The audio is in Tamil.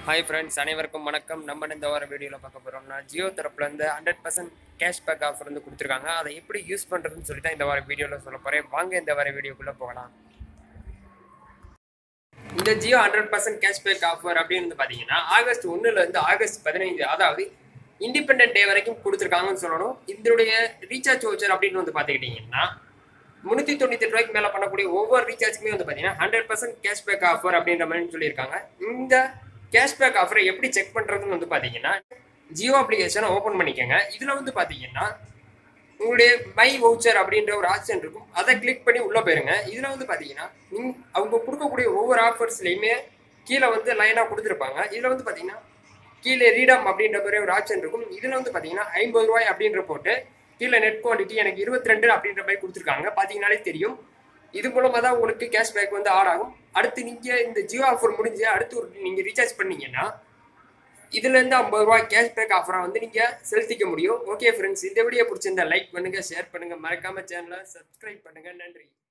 ஹாய் ஃப்ரெண்ட்ஸ் அனைவருக்கும் வணக்கம் நம்ம இந்த வார வீடியோவில் பார்க்க போகிறோம்னா ஜியோ தரப்புலேருந்து ஹண்ட்ரட் பர்சன்ட் கேஷ்பேக் ஆஃபர் வந்து கொடுத்துருக்காங்க அதை எப்படி யூஸ் பண்ணுறதுன்னு சொல்லி தான் இந்த வார வீடியோவில் சொல்ல போகிறேன் வாங்க இந்த வார வீடியோக்குள்ளே போகலாம் இந்த Jio hundred percent cashback offer அப்படின்னு வந்து பார்த்தீங்கன்னா ஆகஸ்ட் ஒன்றுலேருந்து ஆகஸ்ட் பதினைந்து அதாவது இண்டிபெண்டன்ட் டே வரைக்கும் கொடுத்துருக்காங்கன்னு சொல்லணும் இதனுடைய ரீசார்ஜ் வவுச்சர் அப்படின்னு வந்து பார்த்துக்கிட்டிங்கன்னா முந்நூற்றி தொண்ணூற்றி ரூபாய்க்கு மேலே பண்ணக்கூடிய ஒவ்வொரு ரீசார்ஜுக்குமே வந்து பார்த்தீங்கன்னா ஹண்ட்ரட் பர்சன்ட் கேஷ்பேக் ஆஃபர் அப்படின்ற மாதிரி சொல்லியிருக்காங்க இந்த கேஷ்பேக் ஆஃபரை எப்படி செக் பண்ணுறதுன்னு வந்து பார்த்தீங்கன்னா ஜியோ அப்ளிகேஷனை ஓப்பன் பண்ணிக்கோங்க இதில் வந்து பார்த்தீங்கன்னா உங்களுடைய மை வவுச்சர் அப்படின்ற ஒரு ஆப்ஷன் இருக்கும் அதை கிளிக் பண்ணி உள்ளே போயிருங்க இதில் வந்து பார்த்தீங்கன்னா நீங்க அவங்க கொடுக்கக்கூடிய ஒவ்வொரு ஆஃபர்ஸ்லையுமே கீழே வந்து லைனாக கொடுத்துருப்பாங்க இதில் வந்து பார்த்தீங்கன்னா கீழே ரீடம் அப்படின்ற மாதிரி ஒரு ஆப்ஷன் இருக்கும் இதில் வந்து பார்த்தீங்கன்னா ஐம்பது ரூபாய் அப்படின்ற போட்டு கீழே நெட் குவான்டிட்டி எனக்கு இருபத்தி ரெண்டு அப்படின்ற மாதிரி கொடுத்துருக்காங்க பார்த்தீங்கனாலே தெரியும் இது மூலமாக தான் உங்களுக்கு கேஷ்பேக் வந்து ஆட் ஆகும் அடுத்து நீங்கள் இந்த ஜியோ ஆஃபர் முடிஞ்சு அடுத்து ஒரு நீங்கள் ரீசார்ஜ் பண்ணீங்கன்னா இதுலேருந்து ஐம்பது ரூபாய் கேஷ்பேக் ஆஃபராக வந்து நீங்கள் செலுத்திக்க முடியும் ஓகே ஃப்ரெண்ட்ஸ் இந்த வீடியோ பிடிச்சிருந்தா லைக் பண்ணுங்கள் ஷேர் பண்ணுங்கள் மறக்காமல் சேனலை சப்ஸ்கிரைப் பண்ணுங்கள் நன்றி